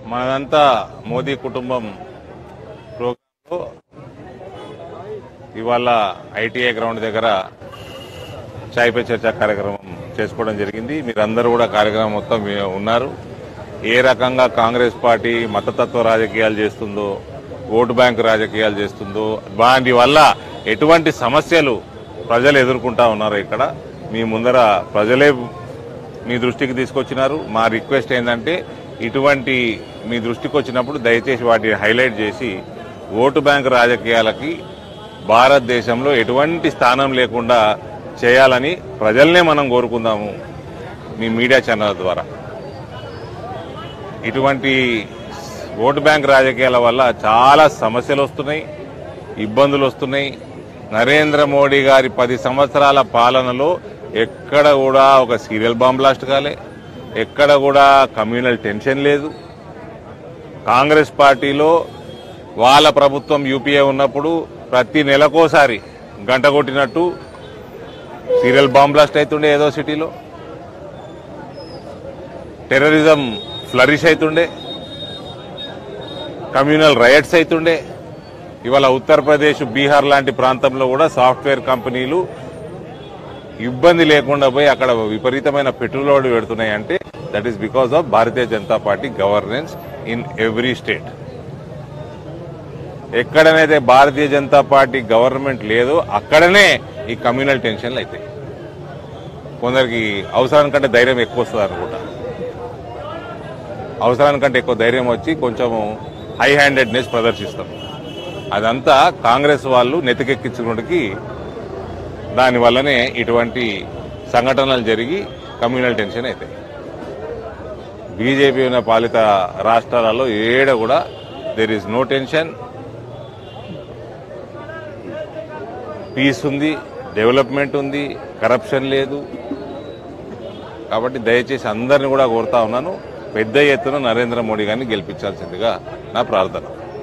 మనదంతా మోదీ కుటుంబం ప్రోగ్రాంలో ఇవాళ ఐటీఐ గ్రౌండ్ దగ్గర చాయ్ పే చర్చ కార్యక్రమం చేసుకోవడం జరిగింది మీరందరూ కూడా కార్యక్రమం మొత్తం మీ- ఉన్నారు ఏ రకంగా కాంగ్రెస్ పార్టీ మతతత్వ రాజకీయాలు చేస్తుందో ఓటు బ్యాంకు రాజకీయాలు చేస్తుందో వాటి వల్ల ఎటువంటి సమస్యలు ప్రజలు ఎదుర్కొంటా ఉన్నారు ఇక్కడ మీ ముందర ప్రజలే మీ దృష్టికి తీసుకొచ్చినారు మా రిక్వెస్ట్ ఏంటంటే ఇటువంటి మీ దృష్టికి వచ్చినప్పుడు దయచేసి వాటిని హైలైట్ చేసి ఓటు బ్యాంక్ రాజకీయాలకి భారతదేశంలో ఎటువంటి స్థానం లేకుండా చేయాలని ప్రజల్నే మనం కోరుకుందాము మీ మీడియా ఛానల్ ద్వారా ఇటువంటి ఓటు బ్యాంక్ రాజకీయాల వల్ల చాలా సమస్యలు వస్తున్నాయి ఇబ్బందులు వస్తున్నాయి నరేంద్ర మోడీ గారి పది సంవత్సరాల పాలనలో ఎక్కడ కూడా ఒక సీరియల్ బాంబ్ బ్లాస్ట్ కాలే ఎక్కడ కూడా కమ్యూనల్ టెన్షన్ లేదు కాంగ్రెస్ పార్టీలో వాళ్ళ ప్రభుత్వం యూపీఏ ఉన్నప్పుడు ప్రతి నెలకోసారి గంట కొట్టినట్టు సీరియల్ బాంబ్ బ్లాస్ట్ అవుతుండే ఏదో సిటీలో టెర్రరిజం ఫ్లరిష్ అవుతుండే కమ్యూనల్ రైట్స్ అవుతుండే ఇవాళ ఉత్తరప్రదేశ్ బీహార్ లాంటి ప్రాంతంలో కూడా సాఫ్ట్వేర్ కంపెనీలు ఇబ్బంది లేకుండా పోయి అక్కడ విపరీతమైన పెట్టుబడులు పెడుతున్నాయి అంటే that is because of Bharatiya Janata party governance in every state ఎక్కడనైతే భారతీయ జనతా పార్టీ గవర్నమెంట్ లేదో అక్కడనే ఈ కమ్యూనల్ టెన్షన్లు అవుతాయి కొందరికి అవసరానికంటే ధైర్యం ఎక్కువ వస్తుంది అనుకుంటా అవసరానికంటే ఎక్కువ ధైర్యం వచ్చి కొంచెము హై హ్యాండెడ్నెస్ ప్రదర్శిస్తాం అదంతా కాంగ్రెస్ వాళ్ళు నెతికెక్కించుకోవడానికి దానివల్లనే ఇటువంటి సంఘటనలు జరిగి కమ్యూనల్ టెన్షన్ అవుతాయి బీజేపీ ఉన్న పాలిత రాష్ట్రాలలో ఏడ కూడా there is no tension peace ఉంది డెవలప్మెంట్ ఉంది కరప్షన్ లేదు కాబట్టి దయచేసి అందరిని కూడా కోరుతా ఉన్నాను పెద్ద ఎత్తున నరేంద్ర మోడీ గారిని గెలిపించాల్సిందిగా నా ప్రార్థన